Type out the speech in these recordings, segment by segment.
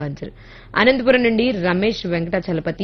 answer Anantapuram నుండి Ramesh Venkatachalapathi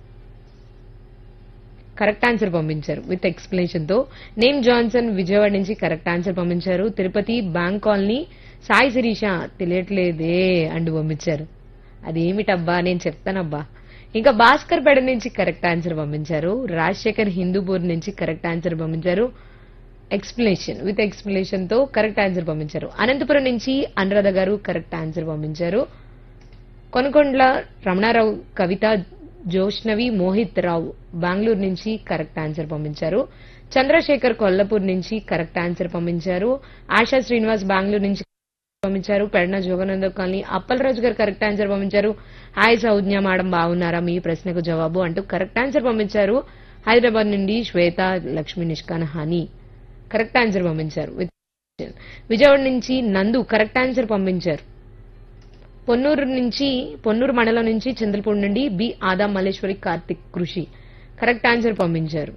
correct answer పంపించారు with explanation తో నేమ్ జాన్సన్ విజయవాడ నుంచి కరెక్ట్ ఆన్సర్ పంపించారు తిరుపతి బ్యాంక్ కాలనీ సాయి శిరీష తెలియట్లేదే అంటూ పంపించారు అదేమిటబ్బా నేను చెప్తానబ్బా ఇంకా భాస్కర్ పేడ నుంచి కరెక్ట్ ఆన్సర్ పంపించారు రాజశేఖర్ హిందూపూర్ నుంచి కరెక్ట్ ఆన్సర్ పంపించారు ఎక్స్ప్లెనేషన్ విత్ ఎక్స్ప్లెనేషన్ తో కరెక్ట్ ఆన్సర్ పంపించారు అనంతపురం నుంచి అనురాధ గారు కరెక్ట్ ఆన్సర్ పంపించారు కొనకొండ్ల రమణారావు కవిత జోష్నవి మోహిత్ రావు బెంగళూరు నుంచి కరెక్ట్ ఆన్సర్ పంపించారు చంద్రశేఖర్ కొల్లాపూర్ నుంచి కరెక్ట్ ఆన్సర్ పంపించారు ఆశా శ్రీనివాస్ బెంగళూరు నుంచి పంపించారు పెడన జోగనంద కాలనీ అప్పలరాజు గారు కరెక్ట్ ఆన్సర్ పంపించారు హాయ్ సౌజ్ఞ మేడం బాగున్నారా మీ ప్రశ్నకు జవాబు అంటూ కరెక్ట్ ఆన్సర్ పంపించారు హైదరాబాద్ నుండి Swetha Lakshmi Nishkan honey correct answer పంపించారు విత్ విజయవాడ నుంచి నందు కరెక్ట్ ఆన్సర్ పంపించారు పొన్నూరు నుంచి పొన్నూరు మండలం నుంచి చంద్రపూడి నుండి బి ఆదా మల్లేశ్వరి కార్తిక్ కృషి కరెక్ట్ ఆన్సర్ పంపించారు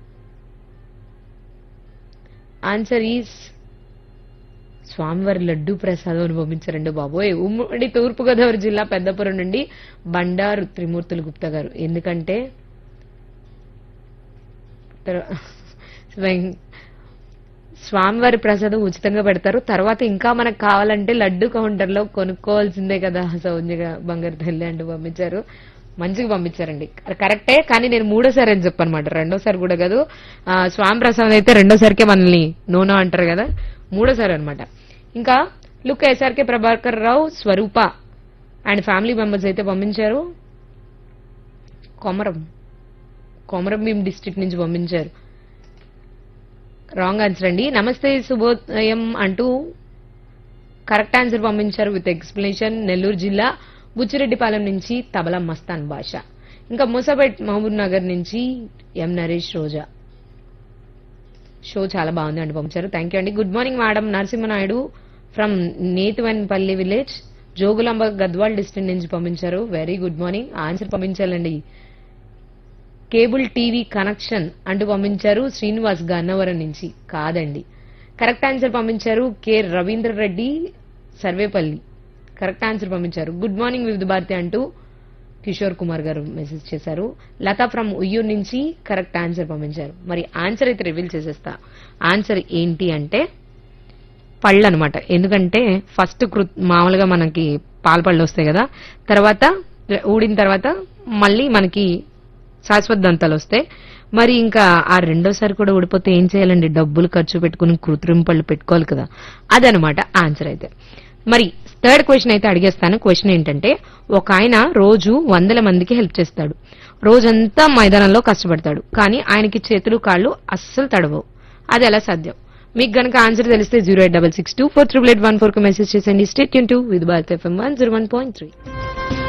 ఆన్సర్ ఈస్ స్వామివారి లడ్డు ప్రసాదం అని పంపించారండి బాబోయ్ ఉమ్మడి తూర్పుగోదావరి జిల్లా పెద్దపురం నుండి బండారు త్రిమూర్తులు గుప్తా గారు ఎందుకంటే తర్- వెం- స్వామివారి ప్రసాదం ఉచితంగా పెడతారు తర్వాత ఇంకా మనకు కావాలంటే లడ్డు కౌంటర్ లో కొనుక్కోవాల్సిందే కదా సౌజ్ఞగా బంగారు తల్లి అంటూ పంపించారు మంచిగా పంపించారండి కరెక్టే కానీ నేను మూడోసారి అని చెప్పనమాట రెండోసారి కూడా కాదు ఆ, స్వామి ప్రసాదం అయితే రెండోసారికే మనల్ని నూనె అంటారు కదా మూడోసారి అన్నమాట ఇంకా look SRK Prabhakar Rao Swaroopa and family members అయితే పంపించారు కొమరం కొమరం భీం డిస్ట్రిక్ట్ నుంచి పంపించారు రాంగ్ ఆన్సర్ అండి నమస్తే శుభోదయం అంటూ కరెక్ట్ ఆన్సర్ పంపించారు విత్ ఎక్స్ప్లెనేషన్ నెల్లూరు జిల్లా బుచ్చిరెడ్డిపాలెం నుంచి తబలా మస్తాన్ భాష ఇంకా మూసాపేట్ మహబూబ్ నగర్ నుంచి ఎం నరేష్ రోజా షో చాలా బాగుంది అండి పంపించారు థ్యాంక్ యూ అండి good morning madam Narasimha Naidu from Nethivanpalli village Jogulamba Gadwal district నుంచి పంపించారు వెరీ గుడ్ మార్నింగ్ ఆన్సర్ పంపించాలండి కేబుల్ టీవీ కనెక్షన్ అంటూ పంపించారు శ్రీనివాస్ గన్నవరం నుంచి కాదండి కరెక్ట్ ఆన్సర్ పంపించారు K Ravindra Reddy Sarvepalli correct answer పంపించారు గుడ్ మార్నింగ్ వివిధ భారతి అంటూ కిషోర్ కుమార్ గారు మెసేజ్ చేశారు లతా ఫ్రమ్ ఉయ్యూరు నుంచి కరెక్ట్ ఆన్సర్ పంపించారు మరి ఆన్సర్ అయితే రివీల్ చేసేస్తా ఆన్సర్ ఏంటి అంటే పళ్ళు అనమాట ఎందుకంటే ఫస్ట్ కృ మామూలుగా మనకి పాల పళ్ళు వస్తాయి కదా తర్వాత ఊడిన తర్వాత మళ్ళీ మనకి శాశ్వత దంతాలు వస్తాయి మరి ఇంకా ఆ రెండోసారి కూడా ఊడిపోతే ఏం చేయాలండి డబ్బులు ఖర్చు పెట్టుకుని కృత్రిమ పళ్ళు పెట్టుకోవాలి కదా అదనమాట ఆన్సర్ అయితే మరి థర్డ్ క్వశ్చన్ అయితే అడిగేస్తాను క్వశ్చన్ ఏంటంటే ఒక ఆయన రోజు వందల మందికి హెల్ప్ చేస్తాడు రోజంతా మైదానంలో కష్టపడతాడు కానీ ఆయనకి చేతులు కాళ్ళు అస్సలు తడవవు అది ఎలా సాధ్యం మీకు గనక ఆన్సర్ తెలిస్తే zero eight double six two four triple eight one four కు మెసేజ్ చేసండి స్టేట్ యూన్ to with Bharat FM one zero one point three